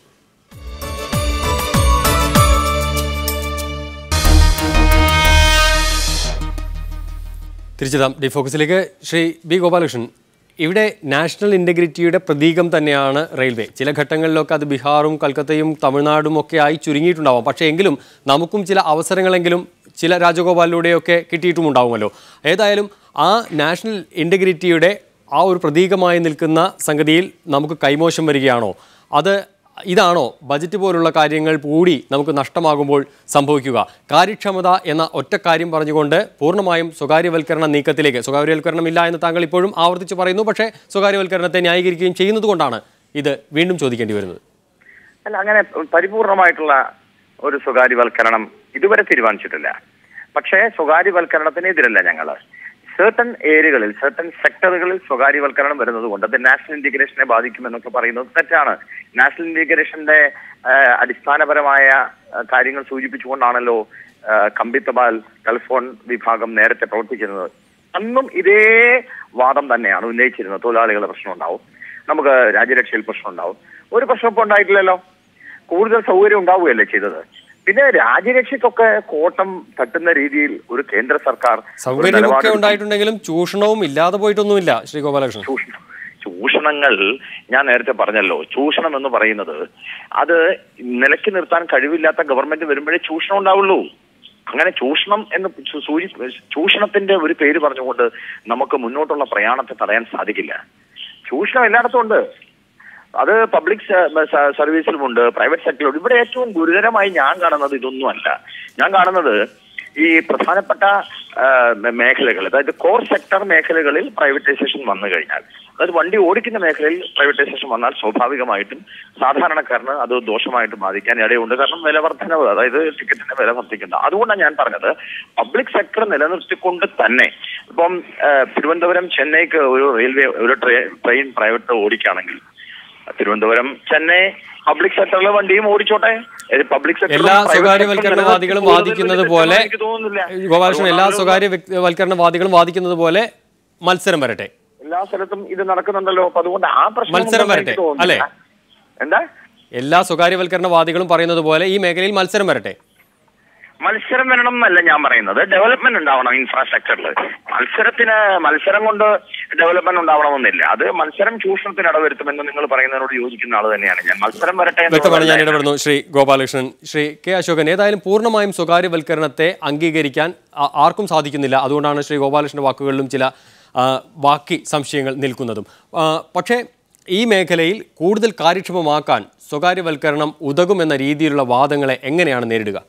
തിരിച്ചെത്താം ഡി ഫോക്കസിലേക്ക് ശ്രീ ബി ഗോപാലകൃഷ്ണൻ ഇവിടെ നാഷണൽ ഇൻറ്റഗ്രിറ്റിയുടെ പ്രതീകം തന്നെയാണ് റെയിൽവേ ചില ഘട്ടങ്ങളിലൊക്കെ അത് ബീഹാറും കൽക്കത്തയും തമിഴ്നാടും ഒക്കെ ആയി ചുരുങ്ങിയിട്ടുണ്ടാവാം പക്ഷേ എങ്കിലും നമുക്കും ചില അവസരങ്ങളെങ്കിലും ചില രാജഗോപാലിലൂടെയൊക്കെ കിട്ടിയിട്ടുമുണ്ടാവുമല്ലോ ഏതായാലും ആ നാഷണൽ ഇൻറ്റഗ്രിറ്റിയുടെ ആ ഒരു പ്രതീകമായി നിൽക്കുന്ന സംഗതിയിൽ നമുക്ക് കൈമോശം വരികയാണോ അത് ഇതാണോ ബജറ്റ് പോലുള്ള കാര്യങ്ങൾ കൂടി നമുക്ക് നഷ്ടമാകുമ്പോൾ സംഭവിക്കുക കാര്യക്ഷമത എന്ന ഒറ്റ കാര്യം പറഞ്ഞുകൊണ്ട് പൂർണ്ണമായും സ്വകാര്യവൽക്കരണ നീക്കത്തിലേക്ക് സ്വകാര്യവൽക്കരണം ഇല്ല എന്ന് താങ്കൾ ഇപ്പോഴും ആവർത്തിച്ച് പറയുന്നു പക്ഷേ സ്വകാര്യവൽക്കരണത്തെ ന്യായീകരിക്കുകയും ചെയ്യുന്നത് കൊണ്ടാണ് ഇത് വീണ്ടും ചോദിക്കേണ്ടി വരുന്നത് അല്ല അങ്ങനെ പരിപൂർണമായിട്ടുള്ള ഒരു സ്വകാര്യവൽക്കരണം ഇതുവരെ തീരുമാനിച്ചിട്ടില്ല പക്ഷേ സ്വകാര്യവൽക്കരണത്തിനെതിരല്ല ഞങ്ങൾ certain ഏരിയകളിൽ certain സെക്ടറുകളിൽ സ്വകാര്യവൽക്കരണം വരുന്നത് കൊണ്ട് അത് നാഷണൽ ഇന്റഗ്രേഷനെ ബാധിക്കുമെന്നൊക്കെ പറയുന്നത് തെറ്റാണ് നാഷണൽ ഇന്റഗ്രേഷന്റെ ആ, അടിസ്ഥാനപരമായ ആ, കാര്യങ്ങൾ സൂചിപ്പിച്ചുകൊണ്ടാണല്ലോ ആ, കമ്പിത്തപാൽ ടെലിഫോൺ വിഭാഗം നേരത്തെ പ്രവർത്തിച്ചിരുന്നത് അന്നും ഇതേ വാദം തന്നെയാണ് ഉന്നയിച്ചിരുന്നത് തൊഴിലാളികളുടെ പ്രശ്നം ഉണ്ടാവും നമുക്ക് രാജ്യരക്ഷയിൽ പ്രശ്നം ഉണ്ടാവും ഒരു പ്രശ്നം ഇപ്പോൾ ഉണ്ടായിട്ടില്ലല്ലോ കൂടുതൽ സൗകര്യം ഉണ്ടാവുകയല്ലേ ചെയ്തത് പിന്നെ രാജ്യരക്ഷയ്ക്കൊക്കെ കോട്ടം തട്ടുന്ന രീതിയിൽ ഒരു കേന്ദ്ര സർക്കാർ ഒരു സൗകര്യമൊക്കെ നിലപാടെടുക്കും. ഉണ്ടായിട്ടുണ്ടെങ്കിലും ചൂഷണവും ഇല്ലാതെ പോയിട്ടൊന്നുമില്ല ശ്രീ ഗോപാലകൃഷ്ണൻ ചൂഷണം ചൂഷണങ്ങൾ ഞാൻ നേരത്തെ പറഞ്ഞല്ലോ ചൂഷണം എന്ന് പറയുന്നത് അത് നിലയ്ക്ക് നിർത്താൻ കഴിവില്ലാത്ത ഗവൺമെന്റ് വരുമ്പോഴേ ചൂഷണം ഉണ്ടാവുള്ളൂ അങ്ങനെ ചൂഷണം എന്ന് സൂ- സൂചി ചൂഷണത്തിന്റെ ഒരു പേര് പറഞ്ഞുകൊണ്ട് നമുക്ക് മുന്നോട്ടുള്ള പ്രയാണത്തെ തടയാൻ സാധിക്കില്ല ചൂഷണം എല്ലായിടത്തും ഉണ്ട് അത് പബ്ലിക് സർവീസിലുമുണ്ട് പ്രൈവറ്റ് സെക്ടറിലുണ്ട് ഇവിടെ ഏറ്റവും ഗുരുതരമായി ഞാൻ കാണുന്നത് ഇതൊന്നുമല്ല ഞാൻ കാണുന്നത് ഈ പ്രധാനപ്പെട്ട ആ, മേഖലകൾ അതായത് കോർ സെക്ടർ മേഖലകളിൽ പ്രൈവറ്റൈസേഷൻ വന്നു കഴിഞ്ഞാൽ അതായത് വണ്ടി ഓടിക്കുന്ന മേഖലയിൽ പ്രൈവറ്റൈസേഷൻ വന്നാൽ സ്വാഭാവികമായിട്ടും സാധാരണക്കാരന് അത് ദോഷമായിട്ട് ബാധിക്കാൻ ഇടയുണ്ട് കാരണം വില വർധനവ് അതായത് ടിക്കറ്റിന്റെ വില വർദ്ധിക്കുന്നത് അതുകൊണ്ടാണ് ഞാൻ പറഞ്ഞത് പബ്ലിക് സെക്ടർ നിലനിർത്തിക്കൊണ്ട് തന്നെ ഇപ്പം ആ, തിരുവനന്തപുരം ചെന്നൈക്ക് ഒരു റെയിൽവേ ഒരു ട്രെയിൻ ട്രെയിൻ പ്രൈവറ്റ് ഓടിക്കുകയാണെങ്കിൽ തിരുവനന്തപുരം ചെന്നൈ പബ്ലിക് സെക്ടറിലെ വണ്ടിയും ഓടിച്ചോട്ടെ പബ്ലിക് എല്ലാ സ്വകാര്യവൽക്കരണവാദികളും വാദിക്കുന്നത് പോലെ ഗോപാലകൃഷ്ണൻ എല്ലാ സ്വകാര്യ വ്യക്തി- വൽക്കരണവാദികളും വാദിക്കുന്നത് പോലെ മത്സരം വരട്ടെ എല്ലാ സ്ഥലത്തും ഇത് നടക്കുന്നുണ്ടല്ലോ അപ്പൊ അതുകൊണ്ട് ആ പ്രശ്നം മത്സരം ഉണ്ടെന്ന് വരട്ടെ, എനിക്ക് തോന്നുന്നില്ല. എന്താ എല്ലാ സ്വകാര്യവൽക്കരണവാദികളും പറയുന്നത് പോലെ ഈ മേഖലയിൽ മത്സരം വരട്ടെ മത്സരം വരണം എന്നല്ല ഞാൻ പറയുന്നത് ഡെവലപ്മെന്റ് ഉണ്ടാവണം ഇൻഫ്രാസ്ട്രക്ചറിൽ മത്സരത്തിന് മത്സരം കൊണ്ട് ഡെവലപ്മെന്റ് ഉണ്ടാവണമെന്നില്ല അത് മത്സരം ചൂഷണത്തിന് ഇടവരുത്തുമെന്ന് നിങ്ങൾ പറയുന്നതിനോട് യോജിക്കുന്ന ആൾ തന്നെയാണ് ഞാൻ മത്സരം വരട്ടെ വ്യക്തമാണ് ഞാൻ എന്നുള്ളതല്ല ഇടപെടുന്നു ശ്രീ ഗോപാലകൃഷ്ണൻ ശ്രീ കെ അശോകൻ ഏതായാലും പൂർണ്ണമായും സ്വകാര്യവൽക്കരണത്തെ അംഗീകരിക്കാൻ ആ- ആർക്കും സാധിക്കുന്നില്ല അതുകൊണ്ടാണ് ശ്രീ ഗോപാലകൃഷ്ണന്റെ വാക്കുകളിലും ചില ആ, ബാക്കി സംശയങ്ങൾ നിൽക്കുന്നതും ആ, പക്ഷേ ഈ മേഖലയിൽ കൂടുതൽ കാര്യക്ഷമമാക്കാൻ സ്വകാര്യവൽക്കരണം ഉതകുമെന്ന രീതിയിലുള്ള വാദങ്ങളെ എങ്ങനെയാണ് നേരിടുക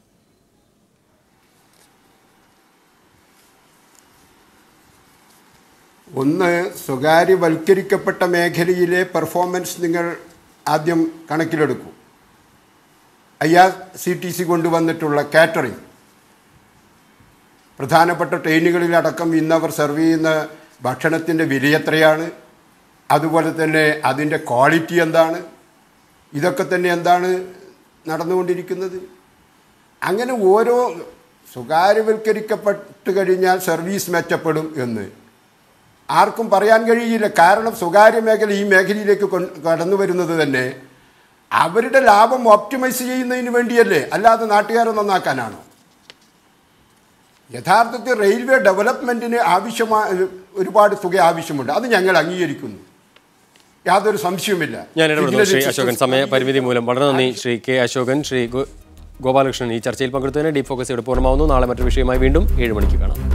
ഒന്ന് സ്വകാര്യവൽക്കരിക്കപ്പെട്ട മേഖലയിലെ പെർഫോമൻസ് നിങ്ങൾ ആദ്യം കണക്കിലെടുക്കൂ I R C T C കൊണ്ടുവന്നിട്ടുള്ള കാറ്ററിംഗ് പ്രധാനപ്പെട്ട ട്രെയിനുകളിലടക്കം ഇന്നവർ സെർവ് ചെയ്യുന്ന ഭക്ഷണത്തിൻ്റെ വില എത്രയാണ് അതുപോലെ തന്നെ അതിൻ്റെ ക്വാളിറ്റി എന്താണ് ഇതൊക്കെ തന്നെ എന്താണ് നടന്നുകൊണ്ടിരിക്കുന്നത് അങ്ങനെ ഓരോ സ്വകാര്യവൽക്കരിക്കപ്പെട്ട് കഴിഞ്ഞാൽ സർവീസ് മെച്ചപ്പെടും എന്ന് ആർക്കും പറയാൻ കഴിയില്ല കാരണം സ്വകാര്യ മേഖല ഈ മേഖലയിലേക്ക് കൊ- കടന്നു വരുന്നത് തന്നെ അവരുടെ ലാഭം ഒപ്റ്റിമൈസ് ചെയ്യുന്നതിന് വേണ്ടിയല്ലേ അല്ലാതെ നാട്ടുകാരെ നന്നാക്കാനാണോ യഥാർത്ഥത്തിൽ റെയിൽവേ ഡെവലപ്മെൻറ്റിന് ആവശ്യമായ ഒരുപാട് തുക ആവശ്യമുണ്ട് അത് ഞങ്ങൾ അംഗീകരിക്കുന്നു യാതൊരു സംശയവുമില്ല ഞാൻ ഇടപെടുന്നു ശ്രീ Signal അശോകൻ systems സമയ പരിമിതി മൂലം വളരെ നന്ദി ശ്രീ കെ അശോകൻ ശ്രീ ഗോ- ഗോപാലകൃഷ്ണൻ ഈ ചർച്ചയിൽ പങ്കെടുത്തതിന് ഡീപ് ഫോക്കസ് ഇവിടെ പൂർണ്ണമാവുന്നു നാളെ മറ്റൊരു വിഷയമായി വീണ്ടും ഏഴ് മണിക്ക് കാണാം